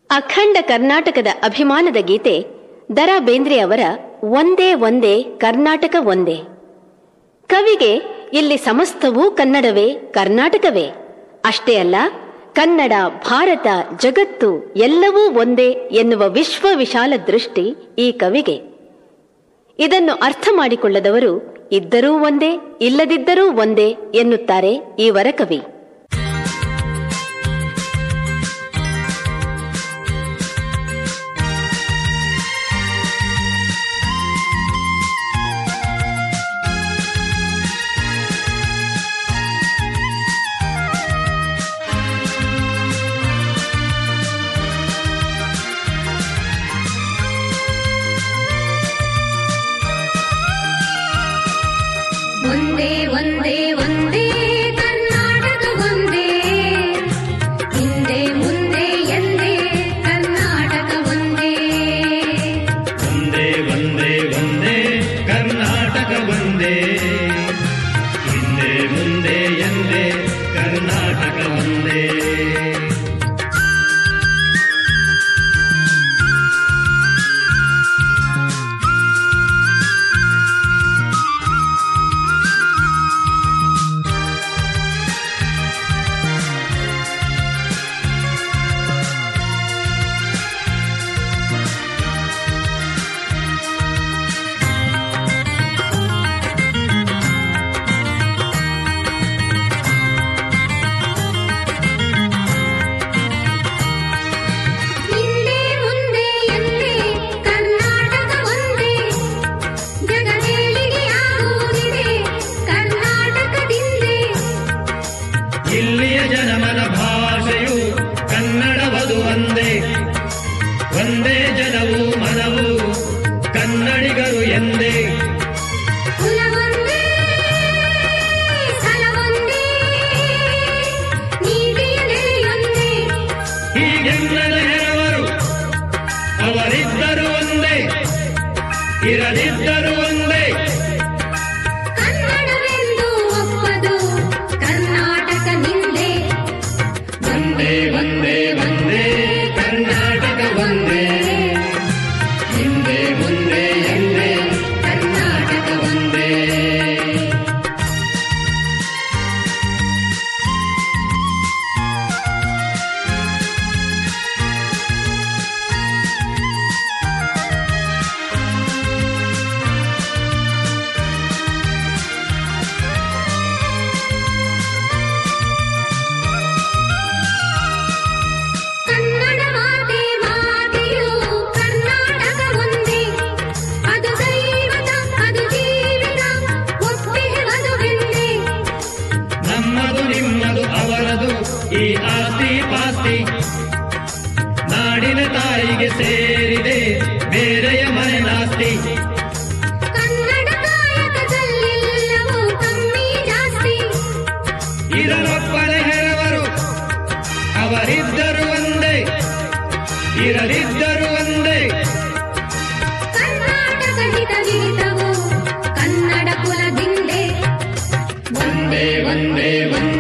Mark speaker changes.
Speaker 1: ಅಖಂಡ ಕರ್ನಾಟಕದ ಅಭಿಮಾನದ ಗೀತೆ ದರಾ ಬೇಂದ್ರೆ ಅವರ ಒಂದೇ ಒಂದೇ ಕರ್ನಾಟಕ ಒಂದೇ ಕವಿಗೆ ಇಲ್ಲಿ ಸಮಸ್ತವೂ ಕನ್ನಡವೇ ಕರ್ನಾಟಕವೇ ಅಷ್ಟೇ ಅಲ್ಲ ಕನ್ನಡ ಭಾರತ ಜಗತ್ತು ಎಲ್ಲವೂ ಒಂದೇ ಎನ್ನುವ ವಿಶ್ವ ವಿಶಾಲ ದೃಷ್ಟಿ ಈ ಕವಿಗೆ ಇದನ್ನು ಅರ್ಥ ಮಾಡಿಕೊಳ್ಳದವರು ಇದ್ದರೂ ಒಂದೇ ಇಲ್ಲದಿದ್ದರೂ ಒಂದೇ ಎನ್ನುತ್ತಾರೆ ಈ ವರಕವಿ
Speaker 2: ಒಂದೇ ಒಂದೇ ಒಂದೇ ಕರ್ನಾಟಕ ಒಂದೇ ಹಿಂದೆ ಮುಂದೆ ಎಂದೇ ಕರ್ನಾಟಕ ಒಂದೇ
Speaker 3: ಒಂದೇ ಒಂದೇ ಒಂದೇ ಕರ್ನಾಟಕ ಒಂದೇ ಹಿಂದೆ ಮುಂದೆ ಎಂದೇ ಕರ್ನಾಟಕ ಒಂದೇ
Speaker 2: ಹಿಂದೆ ಮುಂದೆ ಎಂದೇ ಕರ್ನಾಟಕ ಒಂದೇ ಜಗದೇಳಿಗೆಯಾಗುವುದಿದೆ ಕರ್ನಾಟಕದಿಂದೇ
Speaker 3: ಇಲ್ಲಿಯ ಜನಮನ ಭಾಷೆಯು ಕನ್ನಡವದು ಒಂದೇ ಒಂದೇ ಜನವು ಮನವು ಕನ್ನಡಿಗರು ಎಂದೇ
Speaker 2: ಕುಲವೊಂದೇ ಸ್ಥಳವೊಂದೇ ನೀತಿಯ ನೆಲೆಯೊಂದೇ
Speaker 3: ಹೀಗೆನ್ನದ ಹೆರವರು ಅವರಿದ್ದರು ಒಂದೇ ಇರದಿದ್ದರು ಒಂದೇ
Speaker 2: ಕನ್ನಡವೆಂದು ಒಪ್ಪದು ಕರ್ನಾಟಕ ನಿಂದೆ
Speaker 3: ಒಂದೇ ಒಂದೇ ಒಂದೇ ಕರ್ನಾಟಕ ಒಂದೇ ಹಿಂದೆ ಮುಂದೆ ಎಂದೇ ಕರ್ನಾಟಕ ಒಂದೇ
Speaker 2: ಕನ್ನಡ ಮಾತೆ ಮಾತೆಯು ಕರ್ನಾಟಕ ಒಂದೇ ಅದು ದೈವತ ಅದು ಜೀವಿತ ಒಪ್ಪಿರುವುದೆಂದೇ
Speaker 3: ನಮ್ಮದು ನಿಮ್ಮದು ಅವರದು ಈ ಆಸ್ತಿ ಪಾಸ್ತಿ ನಾಡಿನ ತಾಯಿಗೆ ಸೇರಿದೆ ಬೇರೆಯ ಮನೆ ನಾಸ್ತಿ
Speaker 2: ಕನ್ನಡ ಕಾಯಕದಲ್ಲೆಲ್ಲವೂ ಕಮ್ಮಿ ಜಾಸ್ತಿ
Speaker 3: ಇರಲೊಬ್ಬನೇ ಹೆರವರು ಅವರಿದ್ದರು ಒಂದೇ ಇರಲಿದ್ದರು ಒಂದೇ
Speaker 2: ಕರ್ನಾಟಕ ಹಿತವಿಹಿತವು ಕನ್ನಡ ಕುಲದಿಂದೆ
Speaker 3: ಒಂದೇ ಒಂದೇ ಒಂದೇ